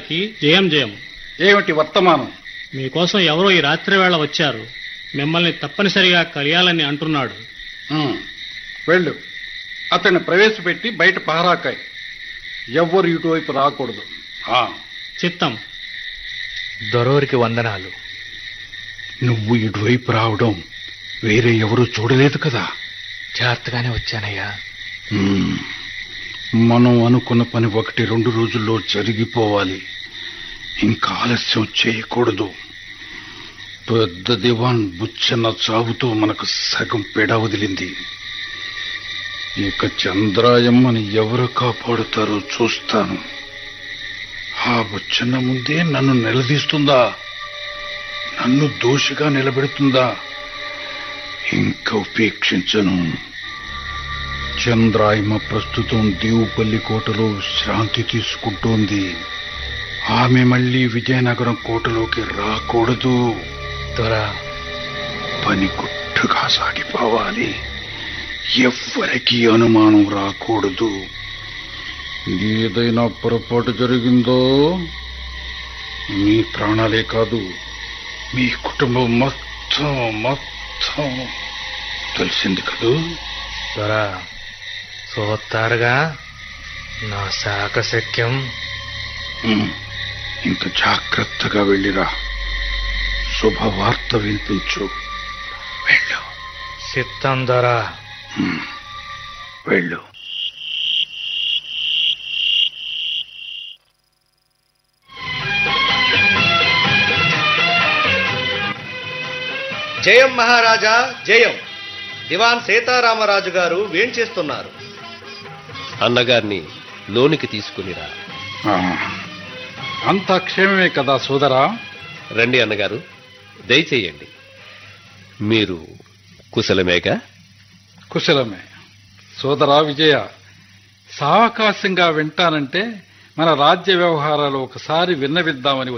గారికి జయం జయం ఏమిటి వర్తమానం మీకోసం ఎవరో ఈ రాత్రి వేళ వచ్చారు మిమ్మల్ని తప్పనిసరిగా కలియాలని అంటున్నాడు ఉమ్, వెళ్ళు అతన్ని ప్రవేశపెట్టి బయట పహరాకాయ్ ఎవ్వరు ఇటువైపు రాకూడదు ఆ, చిత్తం దొరవరికి వందనాలు నువ్వు ఇటువైపు రావడం వేరే ఎవరు చూడలేదు కదా జాగ్రత్తగానే వచ్చానయ్యా మ్మ్. మనం అనుకున్న పని ఒకటి రెండు రోజుల్లో జరిగిపోవాలి ఇంకా ఆలస్యం చేయకూడదు పెద్ద దివాన్ బుచ్చన్న చావుతో మనకు సగం పెడ వదిలింది ఇక చంద్రాయమ్మని ఎవరు కాపాడుతారో చూస్తాను ఆ బుచ్చన్న ముందే నన్ను నిలదీస్తుందా నన్ను దోషిగా నిలబెడుతుందా ఇంకా ఉపేక్షించను చంద్రాయమ ప్రస్తుతం దేవుపల్లి కోటలో శాంతి తీసుకుంటోంది ఆమె మళ్ళీ విజయనగరం కోటలోకి రాకూడదు దొర పని గుట్టుగా సాగిపోవాలి ఎవ్వరికీ అనుమానం రాకూడదు ఏదైనా పొరపాటు జరిగిందో మీ ప్రాణాలే కాదు మీ కుటుంబం మొత్తం మొత్తం తెలిసింది కదూ దొర చూస్తారుగా నా శాకశక్యం ఉమ్, ఇంక జాగ్రత్తగా వెళ్ళిరా శుభవార్త వినిపించు వెళ్ళు చిత్తం దొర ఉమ్, వెళ్ళు జయం మహారాజా జయం దివాన్ సీతారామరాజు గారు వేంచేస్తున్నారు అన్నగారిని లోనికి తీసుకునిరా ఆ. అంతా క్షేమమే కదా సోదరా రండి అన్నగారు దయచేయండి మీరు కుశలమేగా కుశలమే సోదరా విజయ సావకాశంగా వింటానంటే మన రాజ్య వ్యవహారాలు ఒకసారి విన్నవిద్దామని